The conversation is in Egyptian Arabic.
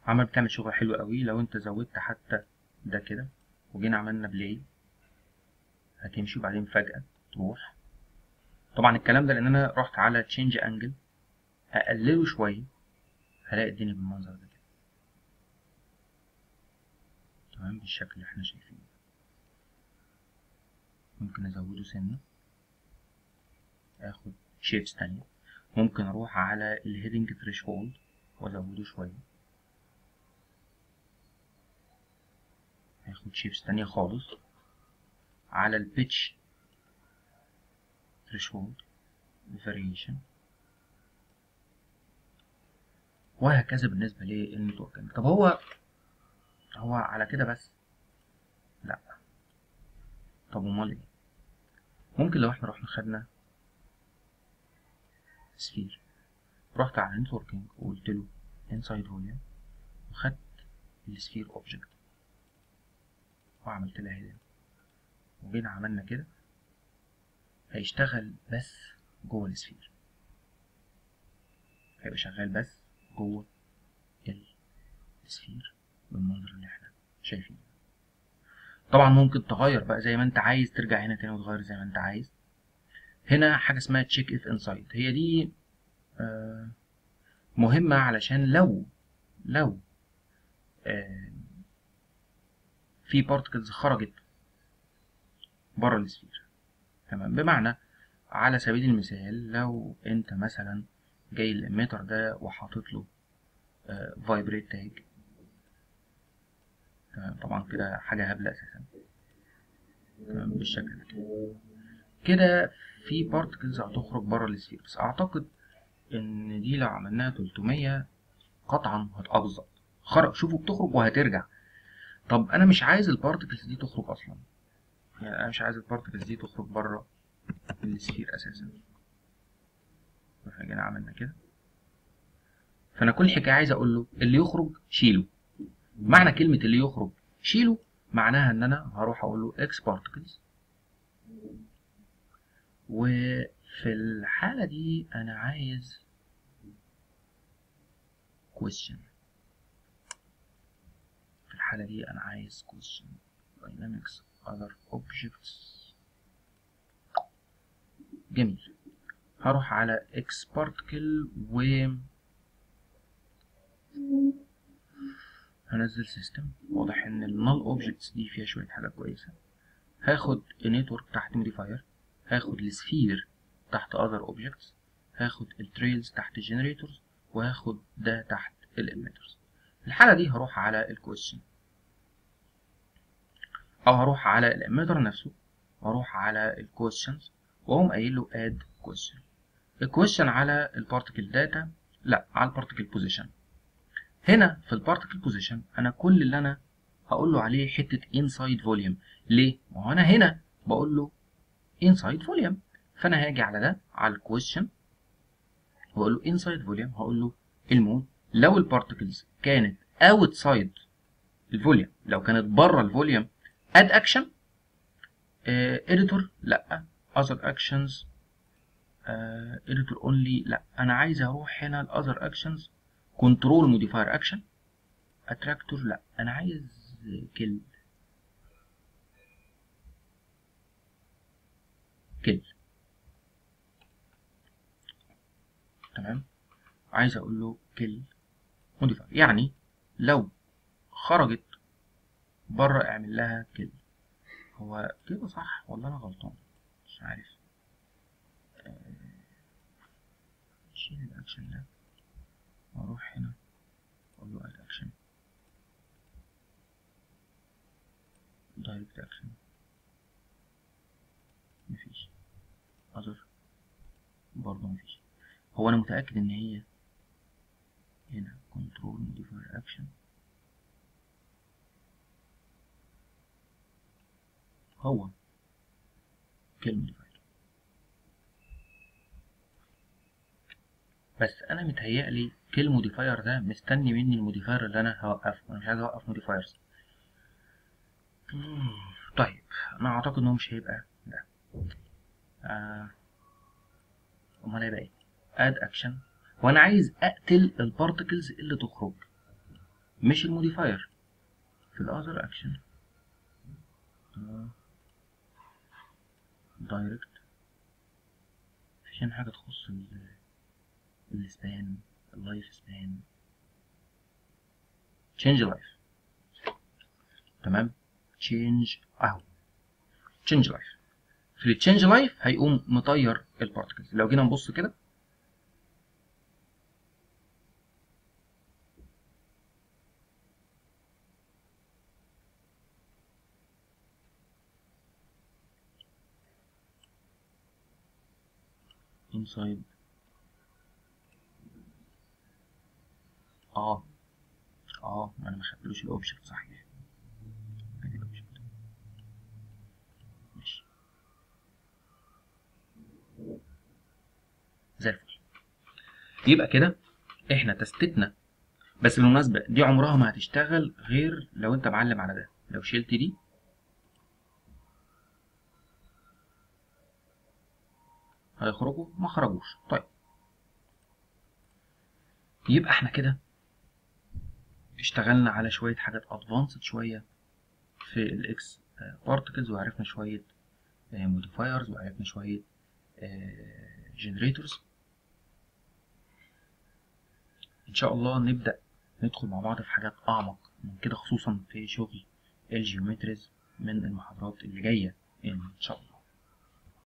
عمل بتعمل شغل حلو قوي لو انت زودت حتى ده كده وجينا عملنا بلاي هتمشي وبعدين فجأة تروح طبعا الكلام ده لان انا رحت على تشينج انجل هقلله شوية هلاقي الدنيا بالمنظر ده كده تمام بالشكل اللي احنا شايفينه ممكن ازوده سنة اخد شيبس تانية ممكن اروح على الهيدنج ثريشولد وازوده شوية هاخد شيبس تانية خالص على البيتش threshold variation وهكذا بالنسبة للنتوركينج طب هو هو على كده بس لا طب امال ايه ممكن لو احنا رحنا خدنا سفير رحت على نتوركينج وقلت له inside volume وخدت السفير اوبجكت وعملت لها هيدن وجينا عملنا كده هيشتغل بس جوه السفير هيبقى شغال بس جوه السفير بالمنظر اللي احنا شايفينه طبعا ممكن تغير بقى زي ما انت عايز ترجع هنا تاني وتغير زي ما انت عايز هنا حاجه اسمها تشيك اف انسايد هي دي آه مهمه علشان لو لو آه في بارتكلز خرجت بره السفير تمام بمعنى على سبيل المثال لو انت مثلا جاي الاميتر ده وحاطط له فايبريت تاج تمام طبعا كده حاجه هبله اساسا تمام بالشكل ده كده كده في بارتكلز هتخرج بره السفير بس اعتقد ان دي لو عملناها 300 قطعا هتبقى بالظبط خرج شوفوا بتخرج وهترجع طب انا مش عايز البارتكلز دي تخرج اصلا يعني انا مش عايز البارتكلز دي تخرج بره السفير اساسا فجينا عملنا كده فانا كل حكايه عايز اقول له اللي يخرج شيله معنى كلمه اللي يخرج شيله معناها ان انا هروح اقول له اكس بارتكلز وفي الحاله دي انا عايز question في الحاله دي انا عايز question dynamics other objects جميل هروح على X particle و هنزل سيستم واضح ان النال اوبجكتس دي فيها شويه حاجات كويسه هاخد النتورك تحت موديفاير هاخد السفير تحت other objects هاخد التريلز تحت الجنريتورز وهاخد ده تحت الاميترز الحاله دي هروح على الكويشن او هروح على الاميتر نفسه واروح على الكويشنز واقوم قايل له اد كويشن الكويشن على البارتيكل داتا لا على البارتيكل بوزيشن هنا في البارتيكل بوزيشن انا كل اللي انا هقول له عليه حته انسايد فوليوم ليه ما هو انا هنا بقول له انسايد فوليوم فانا هاجي على ده على الكويشن واقول له انسايد فوليوم هقول له المود لو البارتيكلز كانت اوتسايد الفوليوم لو كانت بره الفوليوم اد اكشن اديتور لا other actions editor only لا انا عايز اروح هنا ال other actions control modifier action attractor لا انا عايز kill kill تمام عايز اقول له kill modifier يعني لو خرجت بره اعمل لها kill هو كده صح ولا انا غلطان مش عارف شيل الاكشن ده واروح هنا اقول له اد اكشن دايركت اكشن مفيش اذر برضه مفيش هو انا متاكد ان هي هنا كنترول موديفاير اكشن هو كلمة موديفاير بس انا متهيألي كل موديفاير ده مستني مني الموديفاير اللي انا هوقفه انا مش عايز اوقف موديفايرز طيب انا اعتقد انه مش هيبقى ده آه. امال هيبقى ايه اد اكشن وانا عايز اقتل البارتكلز اللي تخرج مش الموديفاير في الاذر اكشن دايركت مفيش هنا حاجة تخص ال- السبان اللايف سبان تشينج لايف تمام تشينج اهو تشينج لايف في التشينج لايف هيقوم مطير البارتكلز لو جينا نبص كده inside اه اه ما انا ما خدتلوش الاوبجكت صحيح ادي الاوبجكت ماشي زي الفل يبقى كده احنا تستتنا بس بالمناسبة دي عمرها ما هتشتغل غير لو انت معلم على ده لو شلت دي هيخرجوا ما خرجوش طيب يبقى احنا كده اشتغلنا على شوية حاجات ادفانسد شوية في الاكس بارتكلز وعرفنا شوية موديفايرز وعرفنا شوية جنريتورز ان شاء الله نبدأ ندخل مع بعض في حاجات اعمق من كده خصوصا في شغل الجيومتريز من المحاضرات اللي جاية ان شاء الله